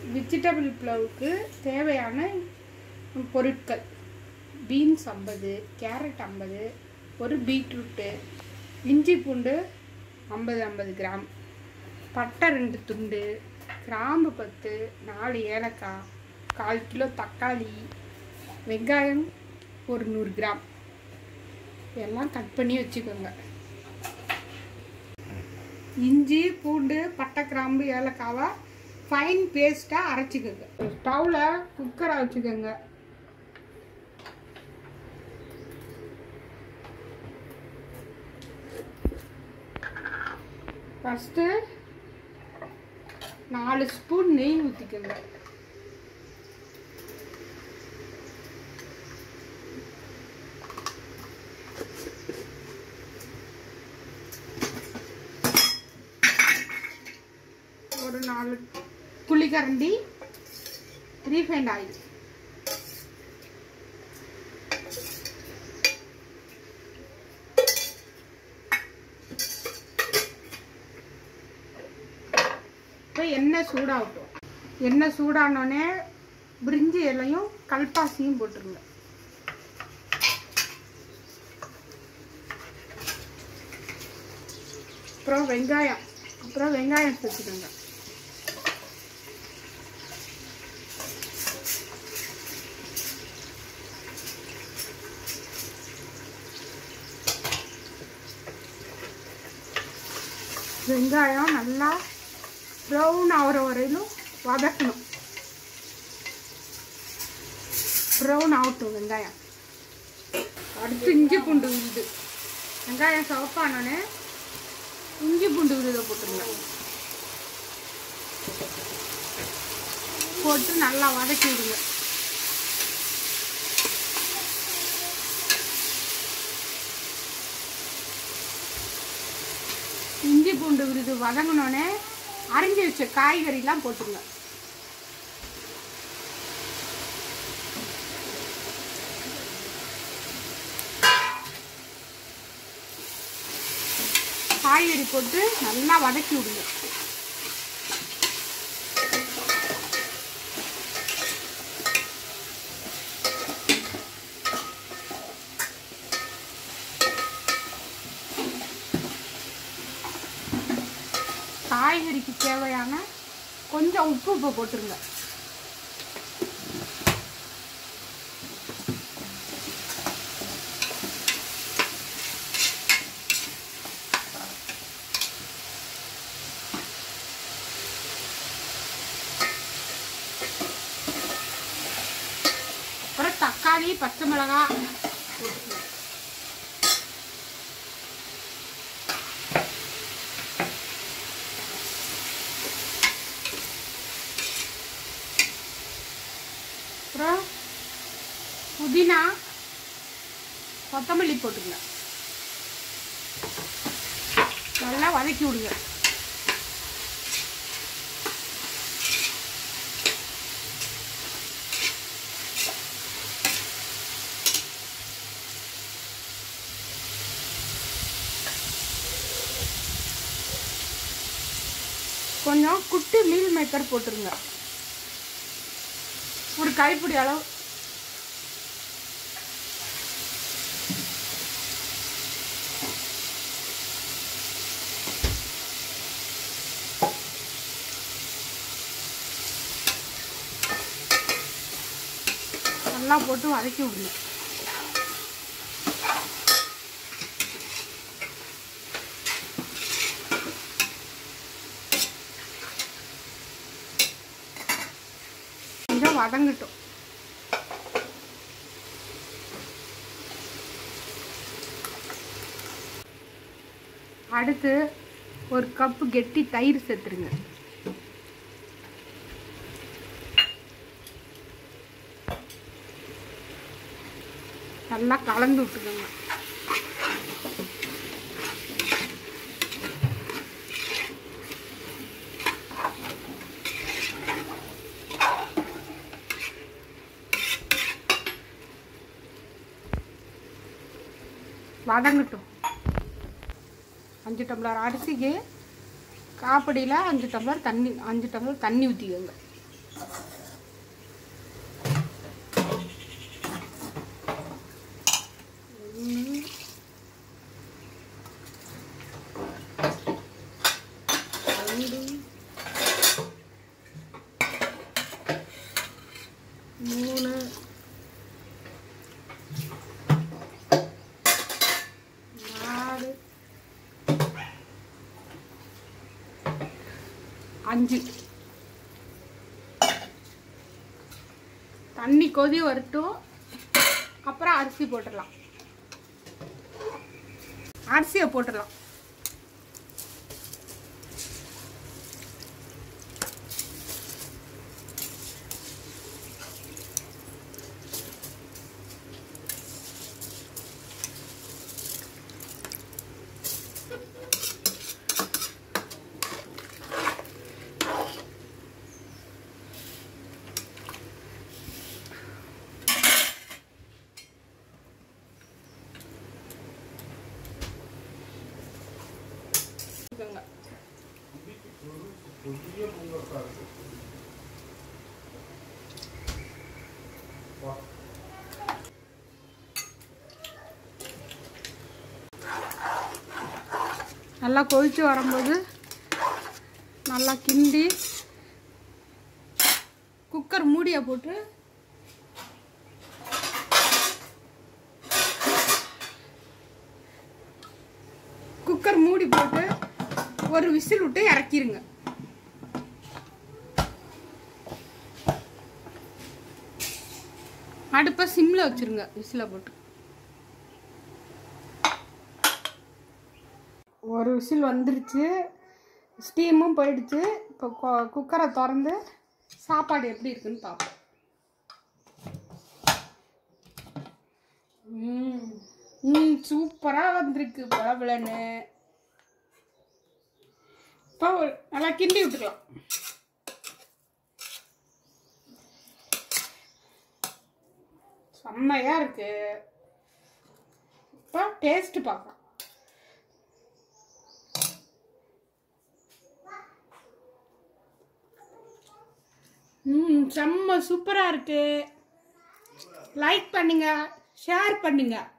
vegetable புலாவுக்கு தேவையான பொருட்கள் beans ஐம்பது கேரட் ஐம்பது ஒரு பீட்ரூட்டு இஞ்சி பூண்டு ஐம்பது ஐம்பது கிராம் பட்டை ரெண்டு துண்டு கிராம்பு பத்து நாலு ஏலக்காய் கால் கிலோ தக்காளி வெங்காயம் ஒரு நூறு கிராம் எல்லாம் கட் பண்ணி வச்சுக்கோங்க இஞ்சி பூண்டு பட்டை கிராம்பு ஏலக்காவை ஃபைன் பேஸ்ட்டாக அரைச்சிக்கோங்க ஸ்டவ்வில் குக்கரை வச்சுக்கோங்க ஃபஸ்ட்டு நாலு ஸ்பூன் நெய் ஊற்றிக்கோங்க ஒரு நாலு குழிக்கரண்டி ரீஃபைண்ட் ஆயில் இப்போ எண்ணெய் சூடாகட்டும் எண்ணெய் சூடானோடனே பிரிஞ்சி இலையும் கல்பாசியும் போட்டுருங்க அப்புறம் வெங்காயம் அப்புறம் வெங்காயம் சேர்த்துக்கோங்க வெங்காயம் நல்லா ப்ரௌன் ஆகிற வரையிலும் வதக்கணும் ப்ரௌன் ஆகட்டும் வெங்காயம் அடுத்து இஞ்சி பூண்டு விழுது வெங்காயம் சிவப்பானோடனே இஞ்சி பூண்டு விழுதை போட்டுருங்க போட்டு நல்லா வதக்கி விடுங்க இஞ்சி பூண்டு விருது வதங்கினோடனே அரிஞ்சு வச்ச காய்கறிலாம் போட்டுருங்க காய்கறி போட்டு நல்லா வதக்கி விடுங்க காய்கறிக்கு தேவையான கொஞ்சம் உப்பு இப்போ போட்டுருங்க அப்புறம் தக்காளி பச்சை மிளகாய் போட்டுக்கணும் அப்புறம் புதினா கொத்தமல்லி போட்டுங்க நல்லா வதக்கி விடுங்க கொஞ்சம் குட்டி மீல் மேக்கர் போட்டுருங்க ஒரு கைப்பிடி அளவு நல்லா போட்டு வதக்கி விடுங்க கொஞ்சம் வதங்கட்டும் அடுத்து ஒரு கப்பு கெட்டி தயிர் சேர்த்துருங்க நல்லா கலந்து விட்டுக்கோங்க வதங்கட்டும் அஞ்சு டம்ளர் அரிசிக்கு காப்படியில் அஞ்சு டம்ளர் தண்ணி அஞ்சு டம்ளர் தண்ணி ஊற்றிக்கோங்க ஒன்று ரெண்டு மூணு நாலு அஞ்சு தண்ணி கொதி வரட்டும் அப்புறம் அரிசி போட்டுடலாம் அரிசியை போட்டுடலாம் வச்சுக்கோங்க நல்லா கொதிச்சு வரும்போது நல்லா கிண்டி குக்கர் மூடியை போட்டு குக்கர் மூடி போட்டு ஒரு விசில் விட்டு இறக்கிருங்க அடுப்பை சிம்ல வச்சிருங்க விசில போட்டு ஒரு விசில் வந்துருச்சு ஸ்டீமும் போயிடுச்சு இப்போ கொ- குக்கரை திறந்து சாப்பாடு எப்படி இருக்குன்னு பார்ப்போம் ம் ம் சூப்பராக வந்திருக்கு பளபளன்னு இப்போ ஒரு- நல்லா கிண்டி விட்டுக்கலாம் செம்மையா இருக்கு இப்போ டேஸ்ட் பார்க்கலாம் ம் செம்ம சூப்பராக இருக்கு லைக் பண்ணுங்க ஷேர் பண்ணுங்க